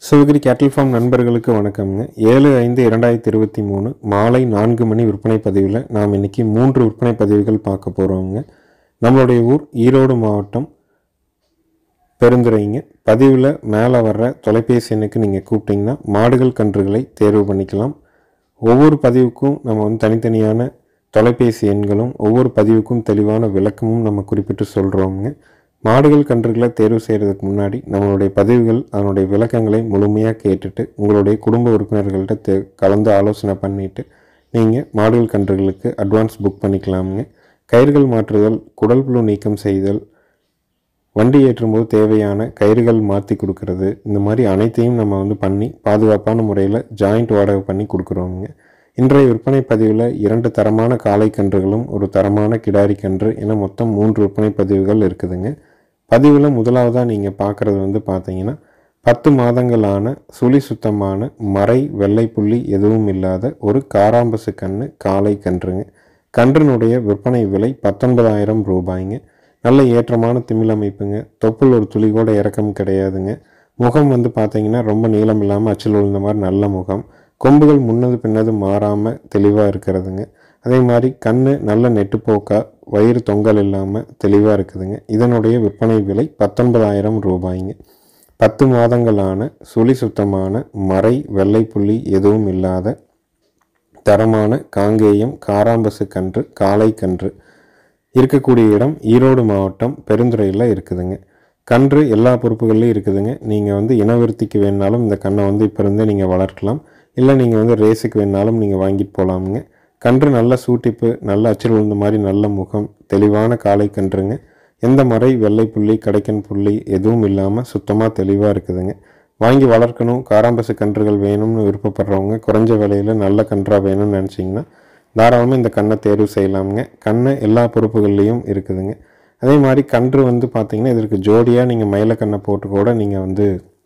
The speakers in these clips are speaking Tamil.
சிவகிரி கேட்டில் ஃபார்ம் நண்பர்களுக்கு வணக்கம்ங்க ஏழு ஐந்து இரண்டாயிரத்தி இருபத்தி மூணு மாலை நான்கு மணி விற்பனை பதிவில் நாம் இன்னைக்கு மூன்று விற்பனை பதிவுகள் பார்க்க போகிறோங்க நம்மளுடைய ஊர் ஈரோடு மாவட்டம் பெருந்துறைங்க பதிவில் மேலே வர்ற தொலைபேசி எண்ணுக்கு நீங்கள் கூப்பிட்டீங்கன்னா மாடுகள் கன்றுகளை தேர்வு பண்ணிக்கலாம் ஒவ்வொரு பதிவுக்கும் நம்ம வந்து தனித்தனியான தொலைபேசி எண்களும் ஒவ்வொரு பதிவுக்கும் தெளிவான விளக்கமும் நம்ம குறிப்பிட்டு சொல்கிறோங்க மாடுகள் கன்றுகளை தேர்வு செய்கிறதுக்கு முன்னாடி நம்மளுடைய பதிவுகள் அதனுடைய விளக்கங்களை முழுமையாக கேட்டுட்டு உங்களுடைய குடும்ப உறுப்பினர்கள்ட்ட தே கலந்து ஆலோசனை பண்ணிவிட்டு நீங்கள் மாடுகள் கன்றுகளுக்கு அட்வான்ஸ் புக் பண்ணிக்கலாமுங்க கயிறுகள் மாற்றுதல் குடல் புழு நீக்கம் செய்தல் வண்டி ஏற்றும்போது தேவையான கயிறுகள் மாற்றி கொடுக்கறது இந்த மாதிரி அனைத்தையும் நம்ம வந்து பண்ணி பாதுகாப்பான முறையில் ஜாயிண்ட் வாடகை பண்ணி கொடுக்குறோங்க இன்றைய விற்பனை பதிவில் இரண்டு தரமான காளை கன்றுகளும் ஒரு தரமான கிடாரி கன்று என மொத்தம் மூன்று விற்பனை பதிவுகள் இருக்குதுங்க பதிவில் முதலாவதாக நீங்கள் பார்க்குறது வந்து பார்த்தீங்கன்னா பத்து மாதங்களான சுழி சுத்தமான மறை வெள்ளை புள்ளி எதுவும் இல்லாத ஒரு காராம்பசு கன்று காளை கன்றுங்க கன்றினுடைய விற்பனை விலை பத்தொன்பதாயிரம் ரூபாய்ங்க நல்ல ஏற்றமான திமிழ் அமைப்புங்க தொப்புள் ஒரு துளி கூட இறக்கம் கிடையாதுங்க முகம் வந்து பார்த்தீங்கன்னா ரொம்ப நீளம் இல்லாமல் அச்சில் விழுந்த மாதிரி நல்ல முகம் கொம்புகள் முன்னது பின்னது மாறாமல் தெளிவாக இருக்கிறதுங்க அதே மாதிரி கண் நல்ல நெட்டுப்போக்கா வயிறு தொங்கல் இல்லாமல் தெளிவாக இருக்குதுங்க இதனுடைய விற்பனை விலை பத்தொன்பதாயிரம் ரூபாய்ங்க பத்து மாதங்களான சுழி சுத்தமான மறை வெள்ளை புள்ளி எதுவும் இல்லாத தரமான காங்கேயம் காராம்பசு கன்று காளை கன்று இருக்கக்கூடிய இடம் ஈரோடு மாவட்டம் பெருந்துறையில் இருக்குதுங்க கன்று எல்லா பொறுப்புகள்லையும் இருக்குதுங்க நீங்கள் வந்து இனவிருத்திக்கு வேணாலும் இந்த கண்ணை வந்து இப்போ இருந்தே நீங்கள் வளர்க்கலாம் இல்லை நீங்கள் வந்து ரேஸுக்கு வேணாலும் நீங்கள் வாங்கிட்டு போகலாமுங்க கன்று நல்ல சூட்டிப்பு நல்ல அச்சில் விழுந்த மாதிரி நல்ல முகம் தெளிவான காளை கன்றுங்க எந்த மறை வெள்ளை புள்ளி கடைக்கன் புள்ளி எதுவும் இல்லாமல் சுத்தமாக தெளிவாக இருக்குதுங்க வாங்கி வளர்க்கணும் காராம்பசு கன்றுகள் வேணும்னு விருப்பப்படுறவங்க குறைஞ்ச விலையில் நல்ல கன்றாக வேணும்னு நினச்சிங்கன்னா தாராளமாக இந்த கண்ணை தேர்வு செய்யலாமுங்க கண்ணு எல்லா பொறுப்புகள்லேயும் இருக்குதுங்க அதே மாதிரி கன்று வந்து பார்த்திங்கன்னா இதற்கு ஜோடியாக நீங்கள் மயிலக்கண்ணை போட்டு கூட நீங்கள் வந்து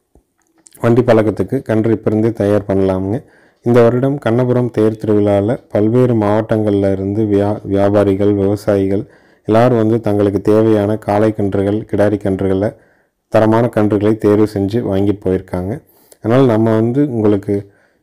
வண்டி பழக்கத்துக்கு கன்று இப்போ இருந்தே தயார் பண்ணலாமுங்க இந்த வருடம் கண்ணபுரம் தேர் திருவிழாவில் பல்வேறு மாவட்டங்களில் இருந்து வியா வியாபாரிகள் விவசாயிகள் எல்லாரும் வந்து தங்களுக்கு தேவையான காளை கன்றுகள் கிடாரி கன்றுகளை தரமான கன்றுகளை தேர்வு செஞ்சு வாங்கிட்டு போயிருக்காங்க அதனால் நம்ம வந்து உங்களுக்கு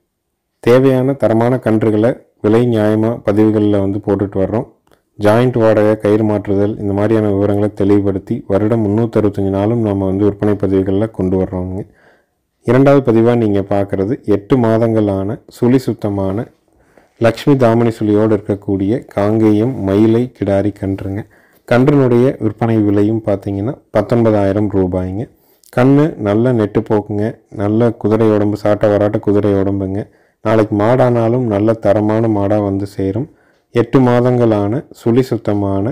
தேவையான தரமான கன்றுகளை விலை நியாயமாக பதிவுகளில் வந்து போட்டுட்டு வர்றோம் ஜாயிண்ட் வாடகை கயிறு மாற்றுதல் இந்த மாதிரியான விவரங்களை தெளிவுபடுத்தி வருடம் முந்நூற்றறுபத்தஞ்சு நாளும் நம்ம வந்து விற்பனை பதிவுகளில் கொண்டு வர்றோங்க இரண்டாவது பதிவாக நீங்கள் பார்க்குறது எட்டு மாதங்களான சுழி சுத்தமான லக்ஷ்மி தாமணி சுழியோடு இருக்கக்கூடிய காங்கேயம் மயிலை கிடாரி கன்றுங்க கன்றினுடைய விற்பனை விலையும் பார்த்தீங்கன்னா பத்தொன்பதாயிரம் ரூபாய்ங்க கண் நல்ல நெட்டு போக்குங்க நல்ல குதிரை உடம்பு சாட்டை வராட்ட குதிரை உடம்புங்க நாளைக்கு மாடானாலும் நல்ல தரமான மாடாக வந்து சேரும் எட்டு மாதங்களான சுழி சுத்தமான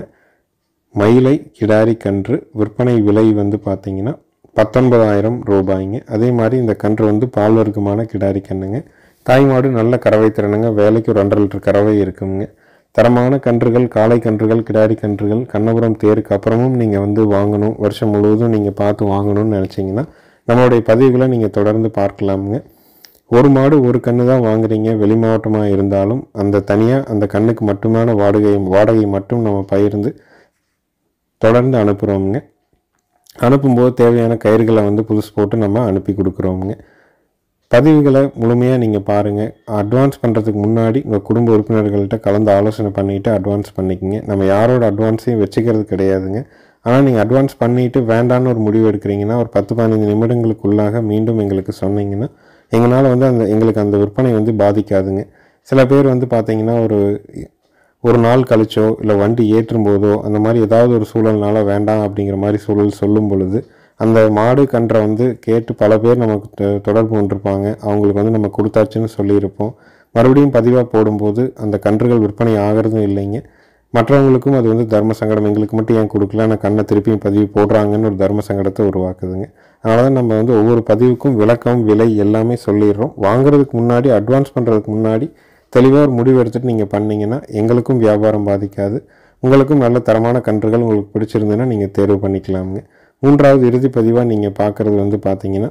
மயிலை கிடாரி கன்று விற்பனை விலை வந்து பார்த்தீங்கன்னா பத்தொன்பதாயிரம் ரூபாய்ங்க அதே மாதிரி இந்த கன்று வந்து பால் வர்க்கமான கிடாரி கன்றுங்க தாய் மாடு நல்ல கறவை திறனுங்க வேலைக்கு ஒரு ரெண்டரை லிட்டர் கறவை இருக்குங்க தரமான கன்றுகள் காளை கன்றுகள் கிடாரி கன்றுகள் கண்ணபுரம் தேருக்கு அப்புறமும் நீங்கள் வந்து வாங்கணும் வருஷம் முழுவதும் நீங்கள் பார்த்து வாங்கணும்னு நினச்சிங்கன்னா நம்மளுடைய பதிவுகளை நீங்கள் தொடர்ந்து பார்க்கலாமுங்க ஒரு மாடு ஒரு கன்று தான் வாங்குறீங்க வெளி மாவட்டமாக இருந்தாலும் அந்த தனியாக அந்த கண்ணுக்கு மட்டுமான வாடகை வாடகை மட்டும் நம்ம பகிர்ந்து தொடர்ந்து அனுப்புகிறோமுங்க அனுப்பும்போது தேவையான கயிறுகளை வந்து புதுசு போட்டு நம்ம அனுப்பி கொடுக்குறோமுங்க பதிவுகளை முழுமையாக நீங்கள் பாருங்கள் அட்வான்ஸ் பண்ணுறதுக்கு முன்னாடி உங்கள் குடும்ப உறுப்பினர்கள்ட்ட கலந்து ஆலோசனை பண்ணிவிட்டு அட்வான்ஸ் பண்ணிக்கோங்க நம்ம யாரோட அட்வான்ஸையும் வச்சுக்கிறது கிடையாதுங்க ஆனால் நீங்கள் அட்வான்ஸ் பண்ணிவிட்டு வேண்டான்னு ஒரு முடிவு எடுக்கிறீங்கன்னா ஒரு பத்து பதினஞ்சு நிமிடங்களுக்குள்ளாக மீண்டும் எங்களுக்கு சொன்னீங்கன்னா எங்களால் வந்து அந்த எங்களுக்கு அந்த விற்பனை வந்து பாதிக்காதுங்க சில பேர் வந்து பார்த்தீங்கன்னா ஒரு ஒரு நாள் கழிச்சோ இல்லை வண்டி ஏற்றும் போதோ அந்த மாதிரி ஏதாவது ஒரு சூழல்னால வேண்டாம் அப்படிங்கிற மாதிரி சூழல் சொல்லும் பொழுது அந்த மாடு கன்றை வந்து கேட்டு பல பேர் நமக்கு தொ- தொடர்பு கொண்டிருப்பாங்க அவங்களுக்கு வந்து நம்ம கொடுத்தாச்சுன்னு சொல்லியிருப்போம் மறுபடியும் பதிவாக போடும்போது அந்த கன்றுகள் விற்பனை ஆகிறதும் இல்லைங்க மற்றவங்களுக்கும் அது வந்து தர்ம சங்கடம் எங்களுக்கு மட்டும் ஏன் கொடுக்கல நான் கண்ணை திருப்பியும் பதிவு போடுறாங்கன்னு ஒரு தர்ம சங்கடத்தை உருவாக்குதுங்க அதனால தான் நம்ம வந்து ஒவ்வொரு பதிவுக்கும் விளக்கம் விலை எல்லாமே சொல்லிடுறோம் வாங்குறதுக்கு முன்னாடி அட்வான்ஸ் பண்ணுறதுக்கு முன்னாடி தெளிவாக ஒரு முடிவு எடுத்துட்டு நீங்கள் பண்ணீங்கன்னா எங்களுக்கும் வியாபாரம் பாதிக்காது உங்களுக்கும் நல்ல தரமான கன்றுகள் உங்களுக்கு பிடிச்சிருந்ததுன்னா நீங்கள் தேர்வு பண்ணிக்கலாமுங்க மூன்றாவது இறுதி பதிவாக நீங்கள் பார்க்குறது வந்து பார்த்தீங்கன்னா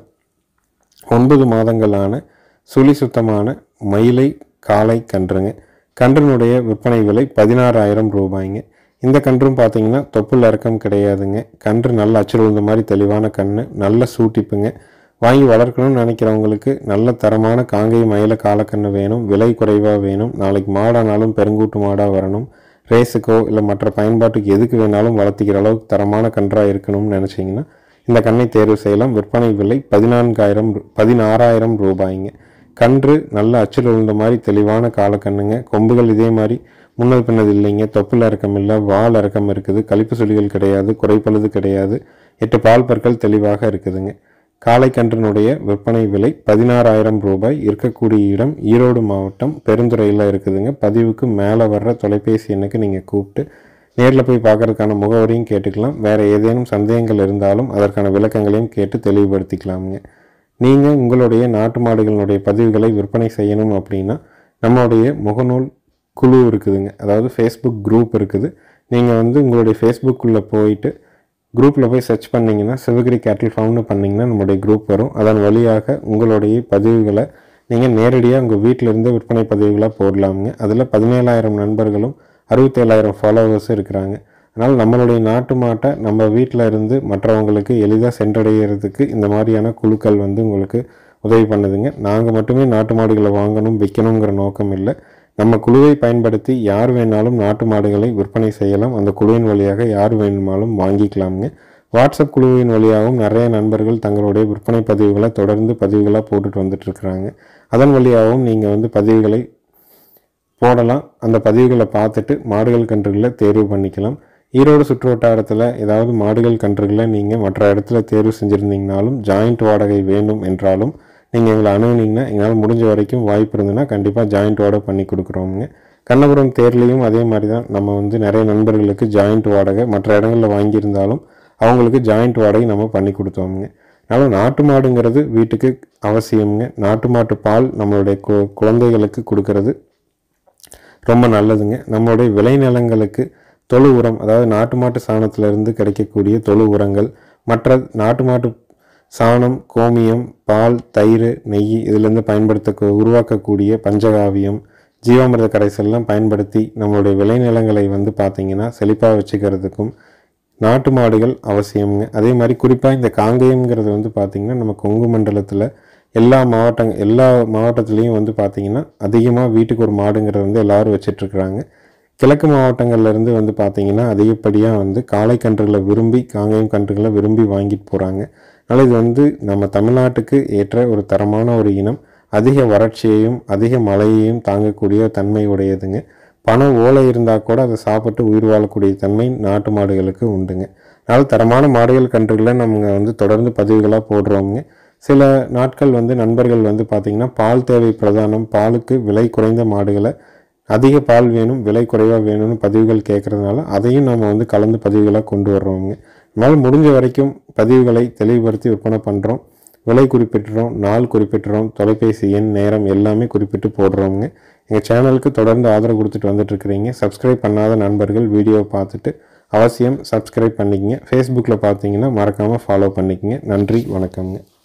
ஒன்பது மாதங்களான சுழி சுத்தமான மயிலை காளை கன்றுங்க கன்றினுடைய விற்பனை விலை பதினாறாயிரம் ரூபாய்ங்க இந்த கன்றும் பார்த்தீங்கன்னா தொப்புள் இறக்கம் கிடையாதுங்க கன்று நல்ல அச்சில் விழுந்த மாதிரி தெளிவான கன்று நல்ல சூட்டிப்புங்க வாங்கி வளர்க்கணும்னு நினைக்கிறவங்களுக்கு நல்ல தரமான காங்கை மயில காலக்கண்ணு வேணும் விலை குறைவாக வேணும் நாளைக்கு மாடானாலும் பெருங்கூட்டு மாடாக வரணும் ரேஸுக்கோ இல்லை மற்ற பயன்பாட்டுக்கு எதுக்கு வேணாலும் வளர்த்திக்கிற அளவுக்கு தரமான கன்றாக இருக்கணும்னு நினச்சிங்கன்னா இந்த கண்ணை தேர்வு செய்யலாம் விற்பனை விலை பதினான்காயிரம் ரூ- பதினாறாயிரம் ரூபாய்ங்க கன்று நல்ல அச்சில் விழுந்த மாதிரி தெளிவான காலக்கண்ணுங்க கொம்புகள் இதே மாதிரி முன்னது பின்னது இல்லைங்க தொப்புள் இறக்கம் இல்லை வால் இறக்கம் இருக்குது கழிப்பு சுழிகள் கிடையாது குறைப்பழுது கிடையாது எட்டு பால் பற்கள் தெளிவாக இருக்குதுங்க காளைக்கன்றினுடைய விற்பனை விலை பதினாறாயிரம் ரூபாய் இருக்கக்கூடிய இடம் ஈரோடு மாவட்டம் பெருந்துறையில் இருக்குதுங்க பதிவுக்கு மேலே வர்ற தொலைபேசி எண்ணுக்கு நீங்கள் கூப்பிட்டு நேரில் போய் பார்க்கறதுக்கான முகவரியும் கேட்டுக்கலாம் வேறு ஏதேனும் சந்தேகங்கள் இருந்தாலும் அதற்கான விளக்கங்களையும் கேட்டு தெளிவுபடுத்திக்கலாமுங்க நீங்கள் உங்களுடைய நாட்டு மாடுகளினுடைய பதிவுகளை விற்பனை செய்யணும் அப்படின்னா நம்மளுடைய முகநூல் குழு இருக்குதுங்க அதாவது ஃபேஸ்புக் குரூப் இருக்குது நீங்கள் வந்து உங்களுடைய ஃபேஸ்புக்குள்ளே போயிட்டு குரூப்பில் போய் சர்ச் பண்ணிங்கன்னா சிவகிரி கேட்டில் ஃபார்ம்னு பண்ணிங்கன்னா நம்மளுடைய குரூப் வரும் அதன் வழியாக உங்களுடைய பதிவுகளை நீங்கள் நேரடியாக உங்கள் வீட்டிலேருந்து விற்பனை பதிவுகளாக போடலாமுங்க அதில் பதினேழாயிரம் நண்பர்களும் அறுபத்தேழாயிரம் ஃபாலோவர்ஸும் இருக்கிறாங்க அதனால் நம்மளுடைய நாட்டு மாட்டை நம்ம வீட்டில் இருந்து மற்றவங்களுக்கு எளிதாக சென்றடைகிறதுக்கு இந்த மாதிரியான குழுக்கள் வந்து உங்களுக்கு உதவி பண்ணுதுங்க நாங்கள் மட்டுமே நாட்டு மாடுகளை வாங்கணும் விற்கணுங்கிற நோக்கம் இல்லை நம்ம குழுவை பயன்படுத்தி யார் வேணாலும் நாட்டு மாடுகளை விற்பனை செய்யலாம் அந்த குழுவின் வழியாக யார் வேணுமாலும் வாங்கிக்கலாமுங்க வாட்ஸ்அப் குழுவின் வழியாகவும் நிறைய நண்பர்கள் தங்களுடைய விற்பனை பதிவுகளை தொடர்ந்து பதிவுகளாக போட்டுட்டு வந்துட்டு இருக்கிறாங்க அதன் வழியாகவும் நீங்கள் வந்து பதிவுகளை போடலாம் அந்த பதிவுகளை பார்த்துட்டு மாடுகள் கன்றுகளை தேர்வு பண்ணிக்கலாம் ஈரோடு சுற்று வட்டாரத்தில் ஏதாவது மாடுகள் கன்றுகளை நீங்கள் மற்ற இடத்துல தேர்வு செஞ்சுருந்தீங்கனாலும் ஜாயிண்ட் வாடகை வேண்டும் என்றாலும் நீங்கள் எங்களை அணுகுனீங்கன்னா எங்களால் முடிஞ்ச வரைக்கும் வாய்ப்பு இருந்ததுன்னா கண்டிப்பாக ஜாயிண்ட் வாடகை பண்ணி கொடுக்குறோமுங்க கண்ணபுரம் தேர்லேயும் அதே மாதிரி தான் நம்ம வந்து நிறைய நண்பர்களுக்கு ஜாயிண்ட் வாடகை மற்ற இடங்களில் வாங்கியிருந்தாலும் அவங்களுக்கு ஜாயிண்ட் வாடகை நம்ம பண்ணி கொடுத்தோமுங்க அதனால் நாட்டு மாடுங்கிறது வீட்டுக்கு அவசியம்ங்க நாட்டு மாட்டு பால் நம்மளுடைய கு குழந்தைகளுக்கு கொடுக்கறது ரொம்ப நல்லதுங்க நம்மளுடைய விளைநிலங்களுக்கு தொழு உரம் அதாவது நாட்டு மாட்டு சாணத்திலிருந்து கிடைக்கக்கூடிய தொழு உரங்கள் மற்ற நாட்டு மாட்டு சாணம் கோமியம் பால் தயிர் நெய் இதிலிருந்து பயன்படுத்த உருவாக்கக்கூடிய பஞ்சகாவியம் ஜீவாமிர்த கரைசல்லாம் பயன்படுத்தி நம்மளுடைய விளைநிலங்களை வந்து பார்த்திங்கன்னா செழிப்பாக வச்சுக்கிறதுக்கும் நாட்டு மாடுகள் அவசியம்ங்க அதே மாதிரி குறிப்பாக இந்த காங்கேயம்ங்கிறது வந்து பார்த்திங்கன்னா நம்ம கொங்கு மண்டலத்தில் எல்லா மாவட்டங்க எல்லா மாவட்டத்துலேயும் வந்து பார்த்திங்கன்னா அதிகமாக வீட்டுக்கு ஒரு மாடுங்கிறது வந்து எல்லாரும் வச்சிட்ருக்குறாங்க கிழக்கு மாவட்டங்கள்ல இருந்து வந்து பார்த்திங்கன்னா அதிகப்படியாக வந்து காளை கன்றுகளை விரும்பி காங்கேயம் கன்றுகளை விரும்பி வாங்கிட்டு போகிறாங்க அதனால் இது வந்து நம்ம தமிழ்நாட்டுக்கு ஏற்ற ஒரு தரமான ஒரு இனம் அதிக வறட்சியையும் அதிக மழையையும் தாங்கக்கூடிய தன்மை உடையதுங்க பண ஓலை இருந்தால் கூட அதை சாப்பிட்டு உயிர் வாழக்கூடிய தன்மை நாட்டு மாடுகளுக்கு உண்டுங்க அதனால் தரமான மாடுகள் கன்றுகளை நம்ம வந்து தொடர்ந்து பதிவுகளாக போடுறோங்க சில நாட்கள் வந்து நண்பர்கள் வந்து பார்த்திங்கன்னா பால் தேவை பிரதானம் பாலுக்கு விலை குறைந்த மாடுகளை அதிக பால் வேணும் விலை குறைவாக வேணும்னு பதிவுகள் கேட்குறதுனால அதையும் நம்ம வந்து கலந்து பதிவுகளாக கொண்டு வர்றோங்க நம்மளால் முடிஞ்ச வரைக்கும் பதிவுகளை தெளிவுபடுத்தி விற்பனை பண்ணுறோம் விலை குறிப்பிட்டுறோம் நாள் குறிப்பிட்டுறோம் தொலைபேசி எண் நேரம் எல்லாமே குறிப்பிட்டு போடுறோங்க எங்கள் சேனலுக்கு தொடர்ந்து ஆதரவு கொடுத்துட்டு வந்துட்டு இருக்கிறீங்க சப்ஸ்கிரைப் பண்ணாத நண்பர்கள் வீடியோவை பார்த்துட்டு அவசியம் சப்ஸ்கிரைப் பண்ணிக்கங்க ஃபேஸ்புக்கில் பார்த்தீங்கன்னா மறக்காமல் ஃபாலோ பண்ணிக்கங்க நன்றி வணக்கம்ங்க